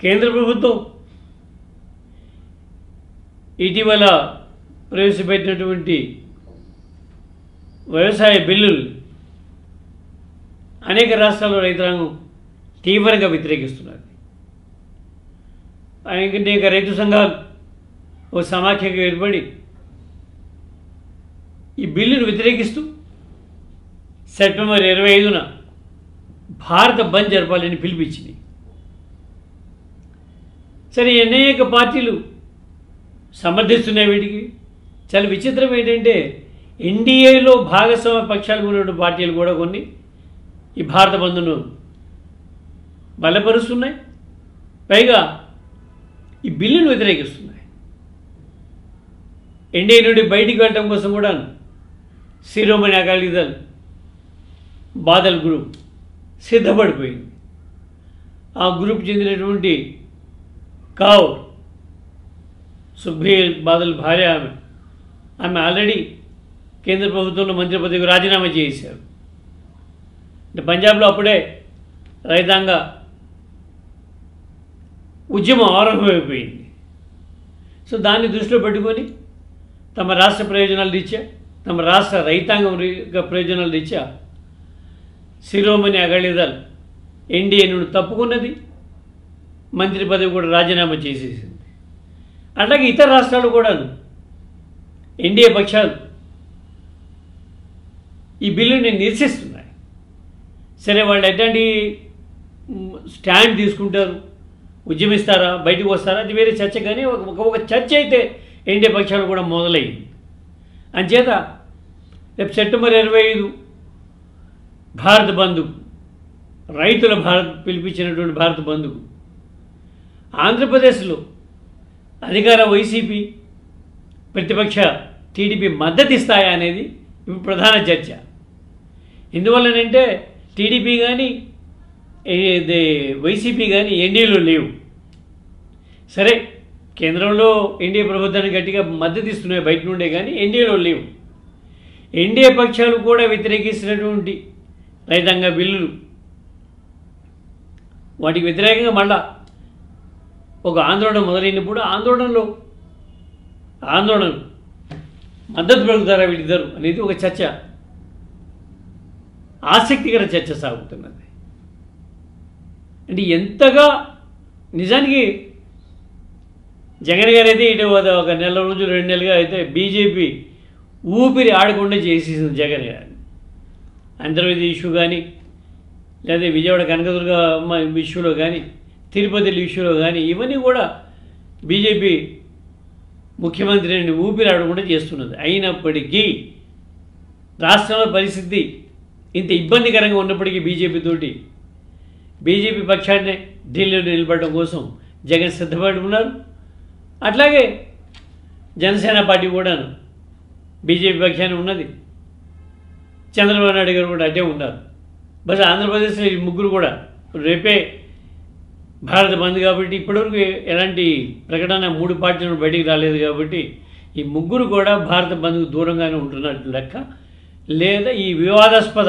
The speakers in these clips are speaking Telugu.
కేంద్ర ప్రభుత్వం ఇటీవల ప్రవేశపెట్టినటువంటి వ్యవసాయ బిల్లులు అనేక రాష్ట్రాల్లో రైతాంగం తీవ్రంగా వ్యతిరేకిస్తున్నారు అనేక రైతు సంఘాలు ఓ సమాఖ్యగా ఏర్పడి ఈ బిల్లును వ్యతిరేకిస్తూ సెప్టెంబర్ ఇరవై ఐదున భారత బంద్ జరపాలని పిలిపించింది సరే అనేక పార్టీలు సమర్థిస్తున్నాయి వీటికి చాలా విచిత్రం ఏంటంటే ఎన్డీఏలో భాగస్వామ్య పక్షాలు ఉన్నటువంటి పార్టీలు కూడా కొన్ని ఈ భారత బంధును బలపరుస్తున్నాయి పైగా ఈ బిల్లును వ్యతిరేకిస్తున్నాయి ఎన్డీఏ నుండి బయటికి వెళ్ళడం కోసం కూడా శిరోమణి అకాలీదల్ బాదల్ గ్రూప్ సిద్ధపడిపోయింది ఆ గ్రూప్ చెందినటువంటి కౌర్ సుఖ్బీర్ బాదల్ భార్య ఆమె ఆమె ఆల్రెడీ కేంద్ర ప్రభుత్వంలో మంత్రి పదవికి రాజీనామా చేశారు అంటే పంజాబ్లో అప్పుడే రైతాంగ ఉద్యమం ఆరంభమైపోయింది సో దాన్ని దృష్టిలో పెట్టుకొని తమ రాష్ట్ర ప్రయోజనాలు రీత్యా తమ రాష్ట్ర రైతాంగం రీ- యొక్క ప్రయోజనాలు రీత్యా శిరోమణి అగళిదల్ ఎన్డీఏ నుండి తప్పుకున్నది మంత్రి పదవి కూడా రాజీనామా చేసేసింది అట్లాగే ఇతర రాష్ట్రాలు కూడాను ఎన్డీఏ పక్షాలు ఈ బిల్లుని నిరసిస్తున్నాయి సరే వాళ్ళు ఎట్లాంటి మ్, స్టాండ్ తీసుకుంటారు ఉద్యమిస్తారా బయటకు వస్తారా అది వేరే చర్చ కానీ ఒక ఒక- ఒక చర్చ అయితే ఎన్డీఏ పక్షాలు కూడా మొదలయ్యింది అంచేత రేపు సెప్టెంబర్ ఇరవై ఐదు భారత్ బంధు రైతుల భారత్ పిలిపించినటువంటి భారత్ బంధుకు ఆంధ్రప్రదేశ్లో అధికార వైసీపీ ప్రతిపక్ష టీడీపీ మద్దతు ఇస్తాయా అనేది ఇప్పుడు ప్రధాన చర్చ ఎందువల్లనంటే టీడీపీ కానీ ఇది వైసీపీ కానీ ఎన్డీఏలో లేవు సరే కేంద్రంలో ఎన్డీఏ ప్రభుత్వానికి గట్టిగా మద్దతు ఇస్తున్నాయి బయట నుండే కానీ ఎన్డీఏలో లేవు ఎన్డీఏ పక్షాలు కూడా వ్యతిరేకిస్తున్నటువంటి రైతాంగ బిల్లులు వాటికి వ్యతిరేకంగా మళ్ళా ఒక ఆందోళన మొదలైనప్పుడు ఆందోళనలో ఆందోళన మద్దతు పెరుగుతారా వీళ్ళిద్దరు అనేది ఒక చర్చ ఆసక్తికర చర్చ సాగుతున్నది అంటే ఎంతగా నిజానికి జగన్ గారు అయితే ఇటు ఒక- ఒక నెల రోజులు రెండు నెలలుగా అయితే బీజేపీ ఊపిరి ఆడకుండా చేసేసింది జగన్ గారిని అంతర్వేది ఇష్యూ కానీ లేదా విజయవాడ కనకదుర్గ అమ్మ ఇష్యూలో కానీ తిరుపతి ఇష్యూలో కానీ ఇవన్నీ కూడా బీజేపీ ముఖ్యమంత్రిని ఊపిరి ఆడకుండా చేస్తున్నది అయినప్పటికీ రాష్ట్రంలో పరిస్థితి ఇంత ఇబ్బందికరంగా ఉన్నప్పటికీ బీజేపీ తోటి బీజేపీ పక్షాన్ని ఢిల్లీలో నిలబడడం కోసం జగన్ సిద్ధపడి ఉన్నారు అట్లాగే జనసేన పార్టీ కూడాను బీజేపీ పక్షాన్ని ఉన్నది చంద్రబాబు నాయుడు గారు కూడా అటే ఉన్నారు బస్ ఆంధ్రప్రదేశ్లో ఈ ముగ్గురు కూడా రేపే భారత బంద్ కాబట్టి ఇప్పటివరకు ఎలాంటి ప్రకటన మూడు పార్టీలు బయటికి రాలేదు కాబట్టి ఈ ముగ్గురు కూడా భారత బంద్కు దూరంగానే ఉంటున్నట్టు లెక్క లేదా ఈ వివాదాస్పద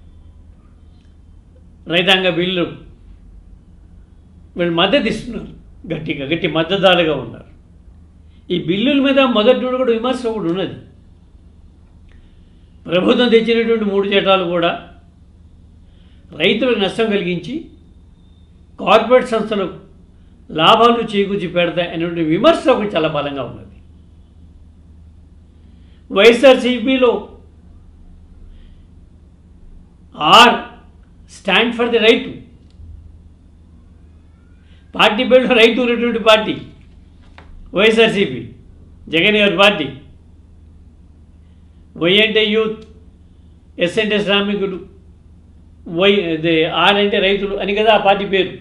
రైతాంగ బిల్లు వీళ్ళు మద్దతు ఇస్తున్నారు గట్టిగా గట్టి మద్దతుదారుగా ఉన్నారు ఈ బిల్లుల మీద మొదటి నుండి కూడా విమర్శ ఒకటి ఉన్నది ప్రభుత్వం తెచ్చినటువంటి మూడు చట్టాలు కూడా రైతులకు నష్టం కలిగించి కార్పొరేట్ సంస్థలకు లాభాలు చేకూర్చి పెడతాయి అనేటువంటి విమర్శ ఒకటి చాలా బలంగా ఉన్నది వైఎస్ఆర్సీపీలో ఆర్ స్టాండ్ ఫర్ ది రైతు పార్టీ పేరులో రైతు ఉన్నటువంటి పార్టీ వైఎస్ఆర్సీపీ జగన్ గారి పార్టీ వై అంటే యూత్ ఎస్ అంటే శ్రామికులు వై అదే ఆర్ అంటే రైతులు అని కదా ఆ పార్టీ పేరు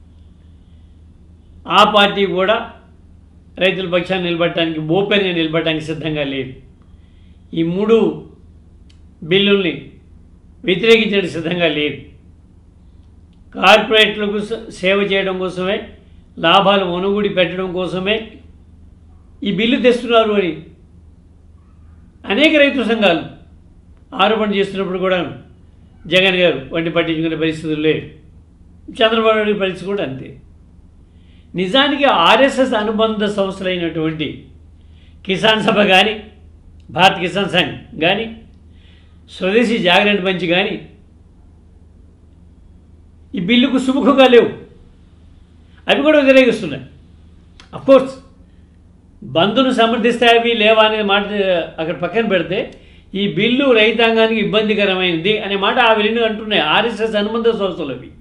ఆ పార్టీ కూడా రైతుల పక్షాన్ని నిలబడటానికి ఓపెన్గా నిలబడటానికి సిద్ధంగా లేదు ఈ మూడు బిల్లుల్ని వ్యతిరేకించడానికి సిద్ధంగా లేదు కార్పొరేట్లకు స- సేవ చేయడం కోసమే లాభాలు ఒనుగుడి పెట్టడం కోసమే ఈ బిల్లు తెస్తున్నారు అని అనేక రైతు సంఘాలు ఆరోపణ చేస్తున్నప్పుడు కూడా జగన్ గారు వంటి పట్టించుకునే పరిస్థితులు లేవు చంద్రబాబు నాయుడు పరిస్థితి కూడా అంతే నిజానికి ఆర్ఎస్ఎస్ అనుబంధ సంస్థలైనటువంటి కిసాన్ సభ కానీ భారత్ కిసాన్ సంఘ్ కానీ స్వదేశీ జాగరణ మంచి కానీ ఈ బిల్లుకు సుముఖంగా లేవు అవి కూడా వ్యతిరేకిస్తున్నాయి అఫ్కోర్స్ బంధును సమర్థిస్తాయి అవి లేవా అనే మాట అక్కడ పక్కన పెడితే ఈ బిల్లు రైతాంగానికి ఇబ్బందికరమైంది అనే మాట ఆ విలీనం అంటున్నాయి ఆర్ఎస్ఎస్ అనుబంధ సంస్థలు అవి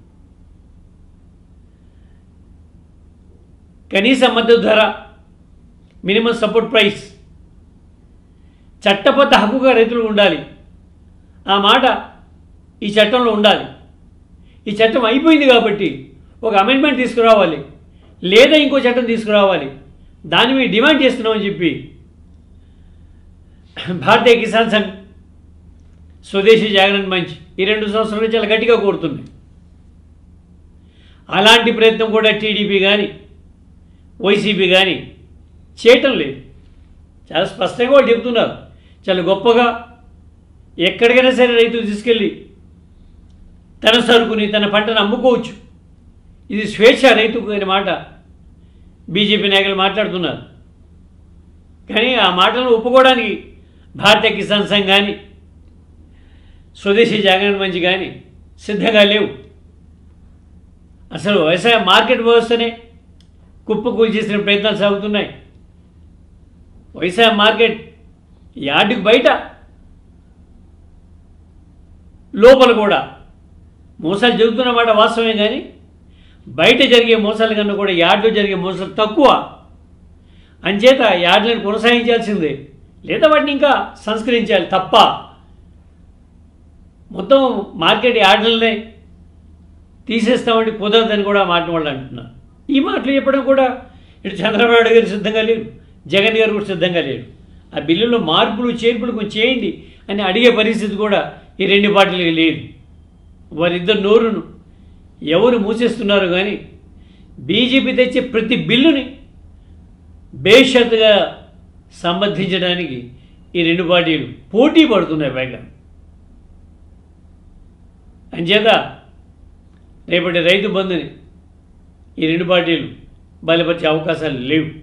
కనీస మద్దతు ధర మినిమం సపోర్ట్ ప్రైస్ చట్టబద్ధ హక్కుగా రైతులు ఉండాలి ఆ మాట ఈ చట్టంలో ఉండాలి ఈ చట్టం అయిపోయింది కాబట్టి ఒక అమెండ్మెంట్ తీసుకురావాలి లేదా ఇంకో చట్టం తీసుకురావాలి దాన్ని మేము డిమాండ్ చేస్తున్నామని చెప్పి భారతీయ కిసాన్ సంఘ్ స్వదేశీ జాగరణ మంచ్ ఈ రెండు సంవత్సరాల నుంచి చాలా గట్టిగా కోరుతుంది అలాంటి ప్రయత్నం కూడా టీడీపీ కానీ వైసీపీ కానీ చేయటం లేదు చాలా స్పష్టంగా వాళ్ళు చెప్తున్నారు చాలా గొప్పగా ఎక్కడికైనా సరే రైతులు తీసుకెళ్ళి తన సరుకుని తన పంటను అమ్ముకోవచ్చు ఇది స్వేచ్ఛ రైతుకు అనే మాట బీజేపీ నాయకులు మాట్లాడుతున్నారు కానీ ఆ మాటలను ఒప్పుకోవడానికి భారతీయ కిసాన్ సంఘ్ కానీ స్వదేశీ జాగరణ మంచి కానీ సిద్ధంగా లేవు అసలు వ్యవసాయ మార్కెట్ వ్యవస్థనే కుప్పకూల్చేసిన ప్రయత్నాలు సాగుతున్నాయి వ్యవసాయ మార్కెట్ యార్డుకి బయట లోపల కూడా మోసాలు జరుగుతున్నమాట వాస్తవమే కానీ బయట జరిగే మోసాల కన్నా కూడా యార్డులో జరిగే మోసాలు తక్కువ అంచేత యార్డులను కొనసాగించాల్సిందే లేదా వాటిని ఇంకా సంస్కరించాలి తప్ప మొత్తం మార్కెట్ యార్డులనే తీసేస్తామంటే కుదరదని కూడా మాట వాళ్ళు అంటున్నారు ఈ మాటలు చెప్పడం కూడా ఇటు చంద్రబాబు నాయుడు గారు సిద్ధంగా లేరు జగన్ గారు కూడా సిద్ధంగా లేరు ఆ బిల్లులో మార్పులు చేర్పులు కొంచెం చేయండి అని అడిగే పరిస్థితి కూడా ఈ రెండు పార్టీలకి లేదు వారిద్దరు నోరును ఎవరు మూసేస్తున్నారు కానీ బీజేపీ తెచ్చే ప్రతి బిల్లుని బేషరతుగా సంబంధించడానికి ఈ రెండు పార్టీలు పోటీ పడుతున్నాయి పైగా అంచేత రేపటి రైతు బంధుని ఈ రెండు పార్టీలు బలపరిచే అవకాశాలు లేవు